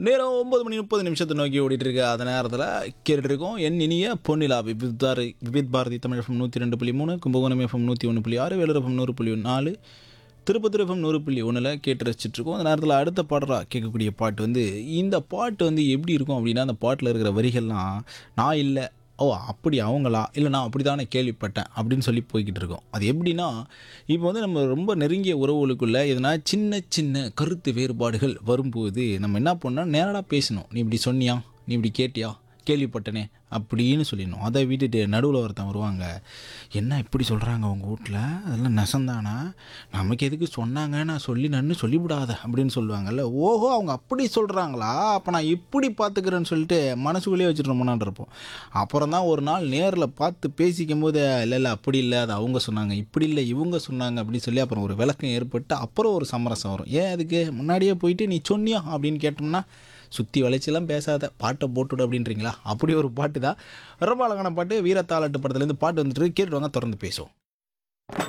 நேரம் ஒன்பது மணி முப்பது நிமிஷத்தை நோக்கி ஓடிட்டு இருக்கு அந்த நேரத்தில் கேட்டுட்டு இருக்கோம் என் இனிய பொன்னிலா விபித் பாரதி விபித் பாரதி தமிழ் எஃப்எம் நூற்றி ரெண்டு புள்ளி மூணு கும்பகோணம் எஃப்எம் நூற்றி ஒன்று புள்ளி ஆறு வேலூர் எஃப்எம் நூறு புள்ளி நாலு திருப்பத்தூர் எஃப்எம் நூறு புள்ளி ஒன்றில் கேட்டு ரசிச்சுட்டு இருக்கோம் அந்த நேரத்தில் அடுத்த பாடலாக கேட்கக்கூடிய பாட்டு வந்து இந்த பாட்டு வந்து எப்படி இருக்கும் அப்படின்னா அந்த பாட்டில் இருக்கிற வரிகள்லாம் நான் இல்லை ஓ அப்படி அவங்களா இல்லை நான் அப்படி தானே கேள்விப்பட்டேன் அப்படின்னு சொல்லி போய்கிட்டு இருக்கோம் அது எப்படின்னா இப்போ வந்து நம்ம ரொம்ப நெருங்கிய உறவுகளுக்குள்ள எதனா சின்ன சின்ன கருத்து வேறுபாடுகள் வரும்போது நம்ம என்ன பண்ணோம் நேரடாக பேசணும் நீ இப்படி சொன்னியா நீ இப்படி கேட்டியா கேள்விப்பட்டனே அப்படின்னு சொல்லிடணும் அதை விட்டுட்டு நடுவில் ஒருத்தன் வருவாங்க என்ன இப்படி சொல்கிறாங்க உங்கள் வீட்டில் அதெல்லாம் நெசந்தானா நமக்கு எதுக்கு சொன்னாங்க நான் சொல்லி நன்னு சொல்லிவிடாத அப்படின்னு சொல்லுவாங்கல்ல ஓஹோ அவங்க அப்படி சொல்கிறாங்களா அப்போ நான் இப்படி பார்த்துக்கிறேன்னு சொல்லிட்டு மனசுக்குள்ளேயே வச்சுட்டு ரொம்ப நாள் இருப்போம் அப்புறம் தான் ஒரு நாள் நேரில் பார்த்து பேசிக்கும் போது இல்லை இல்லை அப்படி இல்லை அது அவங்க சொன்னாங்க இப்படி இல்லை இவங்க சொன்னாங்க அப்படின்னு சொல்லி அப்புறம் ஒரு விளக்கம் ஏற்பட்டு அப்புறம் ஒரு சமரசம் வரும் ஏன் அதுக்கு முன்னாடியே போயிட்டு நீ சொன்னியா அப்படின்னு கேட்டோம்னா சுற்றி வளைச்செல்லாம் பேசாத பாட்டை போட்டுவிடு அப்படின்றீங்களா அப்படி ஒரு பாட்டு தான் ரொம்ப அழகான பாட்டு வீரத்தாளாட்டு படத்துலேருந்து பாட்டு வந்துட்டு இருக்கு. கேட்டுட்டு வாங்க தொடர்ந்து பேசுவோம்